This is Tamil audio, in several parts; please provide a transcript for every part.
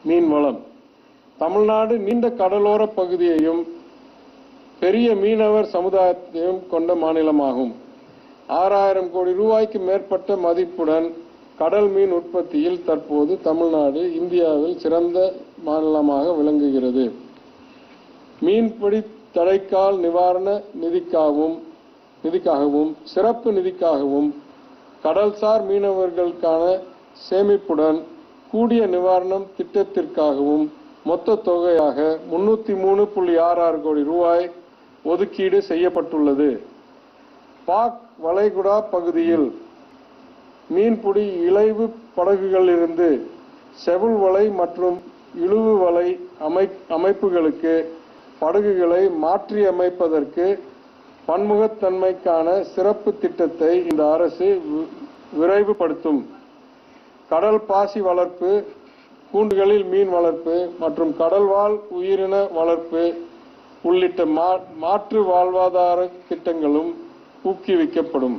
மீன் வளம் தமிழ்நாடு நீண்ட கடலோர பகுதியையும் பெரிய மீனவர் சமுதாயத்தையும் கொண்ட மாநிலமாகும் ஆறாயிரம் கோடி ரூபாய்க்கு மேற்பட்ட மதிப்புடன் கடல் மீன் உற்பத்தியில் தற்போது தமிழ்நாடு இந்தியாவில் சிறந்த மாநிலமாக விளங்குகிறது மீன்பிடி தடைக்கால் நிவாரண நிதிக்காகவும் நிதிக்காகவும் சிறப்பு நிதிக்காகவும் கடல்சார் மீனவர்களுக்கான சேமிப்புடன் கூடிய நிவாரணம் திட்டத்திற்காகவும் மொத்த தொகையாக முன்னூத்தி மூணு புள்ளி ஆறு ஆறு கோடி ரூபாய் ஒதுக்கீடு செய்யப்பட்டுள்ளது பாக் வளைகுடா பகுதியில் மீன்பிடி இளைவு படகுகளிலிருந்து செவுள் வலை மற்றும் இழுவு வலை அமை அமைப்புகளுக்கு படகுகளை மாற்றியமைப்பதற்கு பன்முகத்தன்மைக்கான சிறப்பு திட்டத்தை இந்த அரசு வி- விரைவுபடுத்தும் கடல் பாசி வளர்ப்பு கூண்டுகளில் மீன் வளர்ப்பு மற்றும் கடல்வாழ் உயிரின வளர்ப்பு உள்ளிட்ட மா- மாற்று வாழ்வாதார திட்டங்களும் ஊக்குவிக்கப்படும்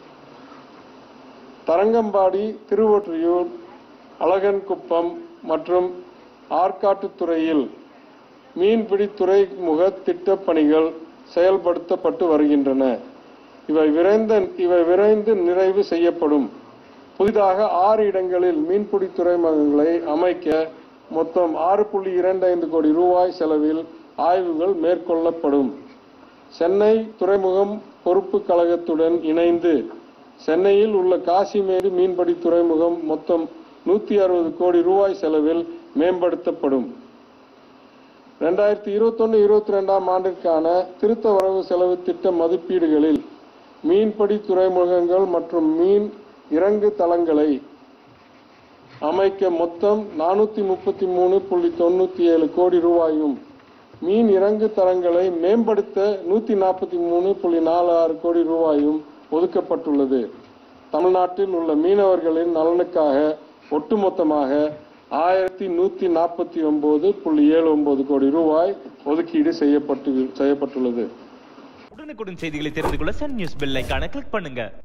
தரங்கம்பாடி திருவொற்றியூர் அழகன்குப்பம் மற்றும் ஆற்காட்டுத்துறையில் மீன்பிடி துறைமுக திட்டப் பணிகள் செயல்படுத்தப்பட்டு வருகின்றன இவை விரைந்த இவை விரைந்து நிறைவு செய்யப்படும் புதிதாக ஆறு இடங்களில் மீன்பிடி துறைமுகங்களை அமைக்க மொத்தம் ஆறு புள்ளி இரண்டு ஐந்து கோடி ரூபாய் செலவில் ஆய்வுகள் மேற்கொள்ளப்படும் சென்னை துறைமுகம் பொறுப்பு கழகத்துடன் இணைந்து சென்னையில் உள்ள காசிமேடு மீன்பிடி துறைமுகம் மொத்தம் நூத்தி அறுபது கோடி ரூபாய் செலவில் மேம்படுத்தப்படும் ரெண்டாயிரத்தி இருபத்தொன்னு இருபத்தி ரெண்டாம் ஆண்டிற்கான திருத்த வரவு செலவு திட்ட மதிப்பீடுகளில் மீன்பிடி துறைமுகங்கள் மற்றும் மீன் இறங்கு தளங்களை அமைக்க மொத்தம் நானூத்தி முப்பத்தி மூணு புள்ளி தொண்ணூத்தி ஏழு கோடி ரூபாயும் மீன் இறங்கு தளங்களை மேம்படுத்த நூத்தி நாற்பத்தி மூணு புள்ளி நாலு ஆறு கோடி ரூபாயும் ஒதுக்கப்பட்டுள்ளது தமிழ்நாட்டில் உள்ள மீனவர்களின் நலனுக்காக ஒட்டுமொத்தமாக ஆயிரத்தி நூத்தி நாற்பத்தி ஒன்பது புள்ளி ஏழு ஒன்பது கோடி ரூபாய் ஒதுக்கீடு செய்யப்பட்டு செய்யப்பட்டுள்ளது உடனுக்குடன் செய்திகளை தெரிந்து கொள்ள சன் நியூஸ் பெல் ஐகானை கிளிக் பண்ணுங்க